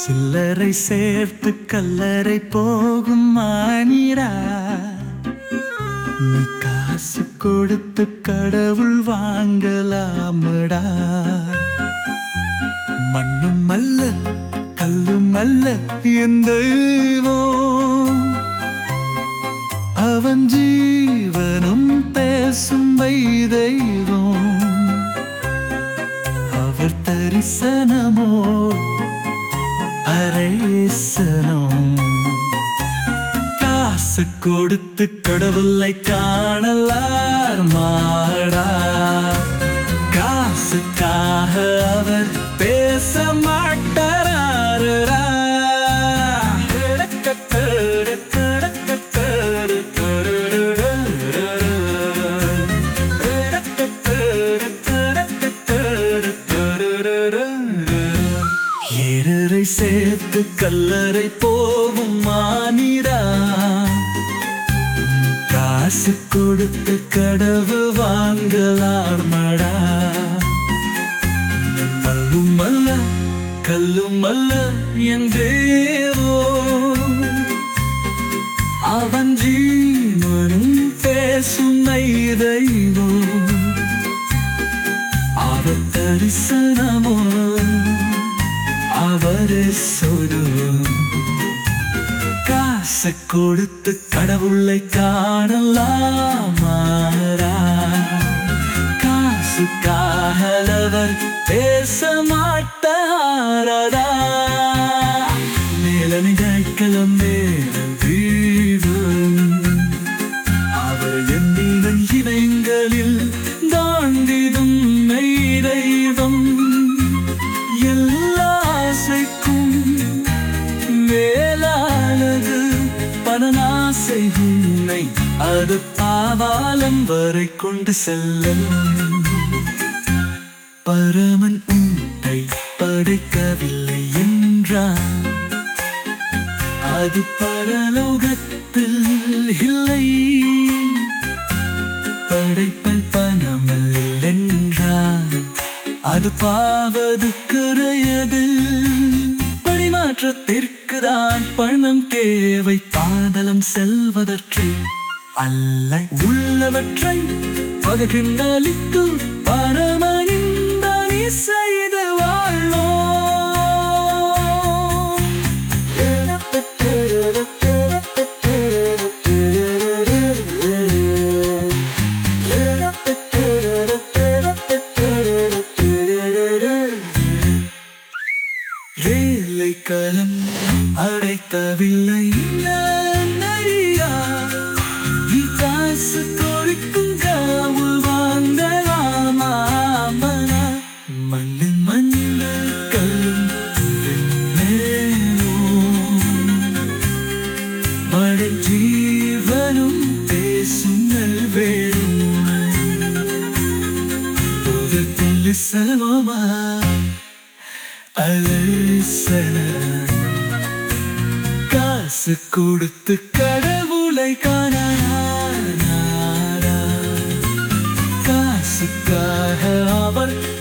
சில்லறை சேர்த்து கல்லறை போகும் மானிடா நீ காசு கொடுத்து கடவுள் வாங்கலாமடா மண்ணும் அல்ல கல்லும் அல்ல என் தெய்வம் அவன் ஜீவனும் பேசும் வை தெய்வம் அவர் தரிசனமோ அரேசனம் காசு கொடுத்து கடவுளை காணலார் மாடா காசுக்காக அவர் பேச மாட்டாரா ஏழரை சேர்த்து கல்லறை போகும் மானிடா காசு கொடுத்து கடவு வாங்கலாமடா மல்லும் அல்ல கல்லும் அல்ல என் தேவோ அவன் ஜீவனும் பேசும் தெய்வோ அவர் தரிசனமோ அவரு சொடு காசு கொடுத்து கடவுளை காணலாமாரா காசுக்காக அவர் பேச மாட்டாரா மேலணிகள் மேலும் தீவன் அவர் எண்ணின இனங்களில் தாண்டிடும் மெய் தெய்வம் எல்லா ஆசைக்கும் மேலானது பணநாசை உன்னை அது பாவாலம் வரை கொண்டு செல்லும் பரமன் உன்னை படைக்கவில்லை என்றான் அது பரலோகத்தில் இல்லை படைப்பல் பணமல் என்றான் அது பாவது குறையது பரிமாற்றத்திற்கு தான் பணம் தேவை பாதலம் செல்வதற்றை அல்ல உள்ளவற்றை பகிர்ந்தளித்து பரமனிந்தனி செய்து வாழோ வேலைக்களம் அடைத்தவில்லை நான் அறியா. நீ காசு கொடுக்கும் காவு வாங்கலாமாமனா? மண்ணில் மண்ணில் கல்லும் வெண்மேலும். மழை ஜீவனும் பேசும் நல்வேளும். உதட்டில் செல்வமா அலசன காசு கொடுத்து கடவுளை காணாரா காசுக்காக அவர்